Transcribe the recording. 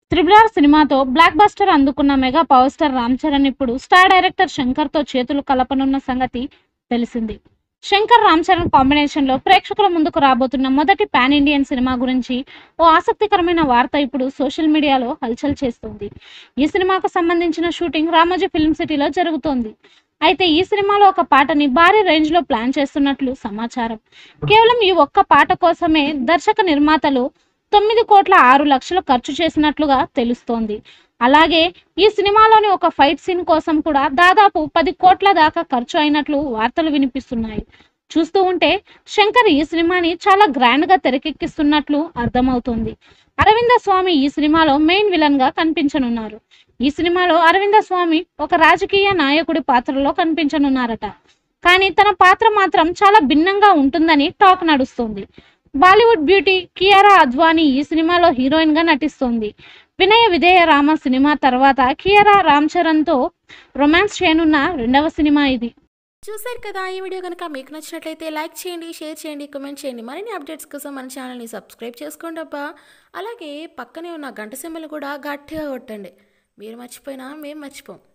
triple R సినిమాతో blockbuster అందుకున్న mega power star Ram Charan ఇప్పుడు స్టార్ డైరెక్టర్ శంకర్తో చేతులు కలపనున్న సంగతి తెలిసింది శంకర్ రామ్ చరణ్ కాంబినేషన్లో ప్రేక్షకుల ముందుకు రాబోతున్న మొదటి పాన్ ఇండియన్ సినిమా గురించి ఓ ఆసక్తికరమైన వార్త ఇప్పుడు సోషల్ మీడియాలో హల్చల్ చేస్తోంది ఈ సినిమాకు సంబంధించిన షూటింగ్ రామోజీ ఫిల్మ్ సిటీలో జరుగుతోంది అయితే ఈ సినిమాలో ఒక పాటని భారీ రేంజ్లో ప్లాన్ చేస్తున్నట్లు సమాచారం కేవలం ఈ ఒక్క పాట కోసమే దర్శక నిర్మాతలు తొమ్మిది కోట్ల ఆరు లక్షలు ఖర్చు చేసినట్లుగా తెలుస్తోంది అలాగే ఈ సినిమాలోని ఒక ఫైట్ సీన్ కోసం కూడా దాదాపు పది కోట్ల దాకా ఖర్చు అయినట్లు వార్తలు వినిపిస్తున్నాయి చూస్తూ ఉంటే శంకర్ ఈ సినిమాని చాలా గ్రాండ్ గా తెరకెక్కిస్తున్నట్లు అర్థమవుతోంది అరవింద స్వామి ఈ సినిమాలో మెయిన్ విలన్ గా కనిపించనున్నారు ఈ సినిమాలో అరవింద స్వామి ఒక రాజకీయ నాయకుడి పాత్రలో కనిపించనున్నారట కానీ తన పాత్ర మాత్రం చాలా భిన్నంగా ఉంటుందని టాక్ నడుస్తుంది బాలీవుడ్ బ్యూటీ కియారా అద్వానీ ఈ సినిమాలో హీరోయిన్ గా నటిస్తోంది వినయ విధేయ రామ సినిమా తర్వాత కియారా రామ్ చరణ్ తో రొమాన్స్ చేయనున్న రెండవ సినిమా ఇది చూశారు కదా ఈ వీడియో కనుక మీకు నచ్చినట్లయితే లైక్ చేయండి షేర్ చేయండి కామెంట్ చేయండి మరిన్ని అప్డేట్స్ కోసం మన ఛానల్ని సబ్స్క్రైబ్ చేసుకోండి అబ్బా అలాగే పక్కనే ఉన్న గంట సింబల్ కూడా గట్టిగా కొట్టండి మీరు మర్చిపోయినా మేము మర్చిపోం